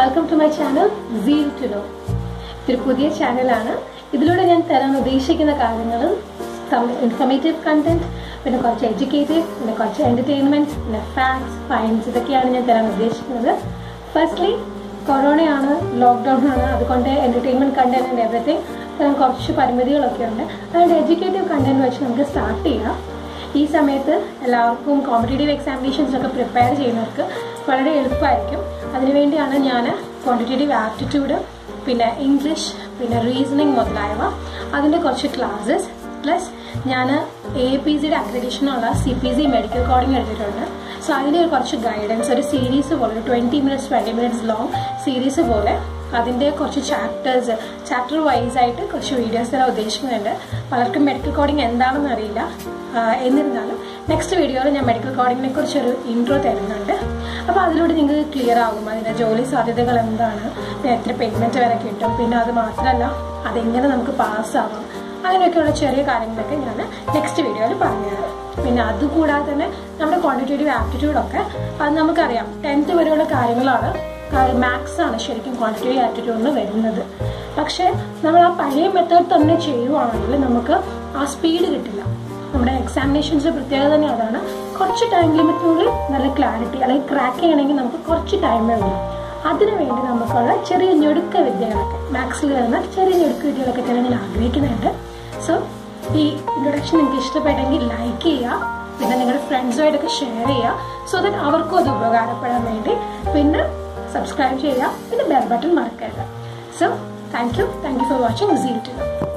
welcome to my channel zeal to know ഇതൊരു പുതിയ ചാനലാണ് ഇതിലൂടെ ഞാൻ തരാൻ ഉദ്ദേശിക്കുന്ന കാര്യങ്ങൾ ഇൻഫർമേറ്റീവ് കണ്ടന്റ് പിന്നെ കുറച്ച് എഡ്യൂക്കേറ്റീവ് പിന്നെ കുറച്ച് എന്റർടൈൻമെന്റ് പിന്നെ ഫാക്ട്സ് ഫൈൻസ് ഇതൊക്കെയാണ് ഞാൻ തരാൻ ഉദ്ദേശിക്കുന്നത് ഫസ്റ്റ്ലി കൊറോണയാണ് ലോക്ക്ഡൗൺ ആണ് അതുകൊണ്ട് എന്റർടൈൻമെന്റ് കണ്ടന്റ് ആൻഡ് എവറിത്തിങ് തരാൻ കുറച്ച് പരിമിതികളൊക്കെ ഉണ്ട് അതുകൊണ്ട് എഡ്യൂക്കേറ്റീവ് കണ്ടന്റ് വെച്ച് നമുക്ക് സ്റ്റാർട്ട് ചെയ്യാം ഈ സമയത്ത് എല്ലാവർക്കും കോമ്പറ്റേറ്റീവ് എക്സാമിനേഷൻസ് ഒക്കെ പ്രിപ്പയർ ചെയ്യുന്നവർക്ക് വളരെ എളുപ്പമായിരിക്കും അതിനുവേണ്ടിയാണ് ഞാൻ ക്വാണ്ടിറ്റേറ്റീവ് ആപ്റ്റിറ്റ്യൂഡ് പിന്നെ ഇംഗ്ലീഷ് പിന്നെ റീസണിങ് മുതലായവ അതിൻ്റെ കുറച്ച് ക്ലാസ്സസ് പ്ലസ് ഞാൻ എ പി സിയുടെ അക്രഡിഷനുള്ള C P C medical coding എടുത്തിട്ടുണ്ട് സോ അതിൻ്റെ കുറച്ച് ഗൈഡൻസ് ഒരു സീരീസ് പോലെ ഒരു twenty minutes twenty minutes long series പോലെ അതിൻ്റെ കുറച്ച് ചാപ്റ്റേഴ്സ് ചാപ്റ്റർ വൈസ് ആയിട്ട് കുറച്ച് വീഡിയോസ് തരാൻ ഉദ്ദേശിക്കുന്നുണ്ട് പലർക്കും മെഡിക്കൽ കോഡിങ് എന്താണെന്ന് അറിയില്ല ആഹ് എന്നിരുന്നാലും നെക്സ്റ്റ് വീഡിയോയിൽ ഞാൻ മെഡിക്കൽ കോഡിങ്ങിനെ കുറിച്ചൊരു ഇൻട്രോ തരുന്നുണ്ട് അപ്പോൾ അതിലൂടെ നിങ്ങൾക്ക് ക്ലിയർ ആകും അതിൻ്റെ ജോലി സാധ്യതകൾ എന്താണ് പിന്നെ എത്ര പേയ്മെൻറ്റ് വരെ കിട്ടും പിന്നെ അത് മാത്രമല്ല അതെങ്ങനെ നമുക്ക് പാസ്സാവാം അങ്ങനെയൊക്കെയുള്ള ചെറിയ കാര്യങ്ങളൊക്കെ ഞാൻ നെക്സ്റ്റ് വീഡിയോയിൽ പറഞ്ഞുതരാം പിന്നെ അതുകൂടാതെ തന്നെ നമ്മുടെ ക്വാണ്ടിറ്റേറ്റീവ് ആപ്റ്റിറ്റ്യൂഡൊക്കെ അത് നമുക്കറിയാം ടെൻത്ത് വരെയുള്ള കാര്യങ്ങളാണ് മാത്സ് ആണ് ശരിക്കും ക്വാണ്ടിറ്റേറ്റീവ് ആപ്റ്റിറ്റ്യൂഡിന് വരുന്നത് പക്ഷേ നമ്മൾ ആ പഴയ മെത്തേഡ് തന്നെ ചെയ്യുവാണെങ്കിൽ നമുക്ക് ആ സ്പീഡ് കിട്ടില്ല നമ്മുടെ എക്സാമിനേഷൻസ് പ്രത്യേകത തന്നെ അതാണ് കുറച്ച് ടൈം ലിമിറ്റിനുള്ളിൽ നല്ല ക്ലാരിറ്റി അല്ലെങ്കിൽ ക്രാക്ക് ചെയ്യണമെങ്കിൽ നമുക്ക് കുറച്ച് ടൈമേ ഉള്ളൂ അതിനുവേണ്ടി നമുക്കുള്ള ചെറിയ ഞെടുക്ക വിദ്യകളൊക്കെ മാത്സിൽ വരുന്ന ചെറിയ ഞെടുക്ക വിദ്യകളൊക്കെ തന്നെ ഞാൻ ആഗ്രഹിക്കുന്നുണ്ട് സോ ഈ ഇൻട്രൊഡക്ഷൻ നിങ്ങൾക്ക് ഇഷ്ടപ്പെട്ടെങ്കിൽ ലൈക്ക് ചെയ്യുക പിന്നെ നിങ്ങളുടെ ഫ്രണ്ട്സുമായിട്ടൊക്കെ ഷെയർ ചെയ്യുക സോ ദാറ്റ് അവർക്കും അത് ഉപകാരപ്പെടാൻ വേണ്ടി പിന്നെ സബ്സ്ക്രൈബ് ചെയ്യുക പിന്നെ ബെൽ ബട്ടൺ മറക്കരുത് so thank you thank you for watching zeal to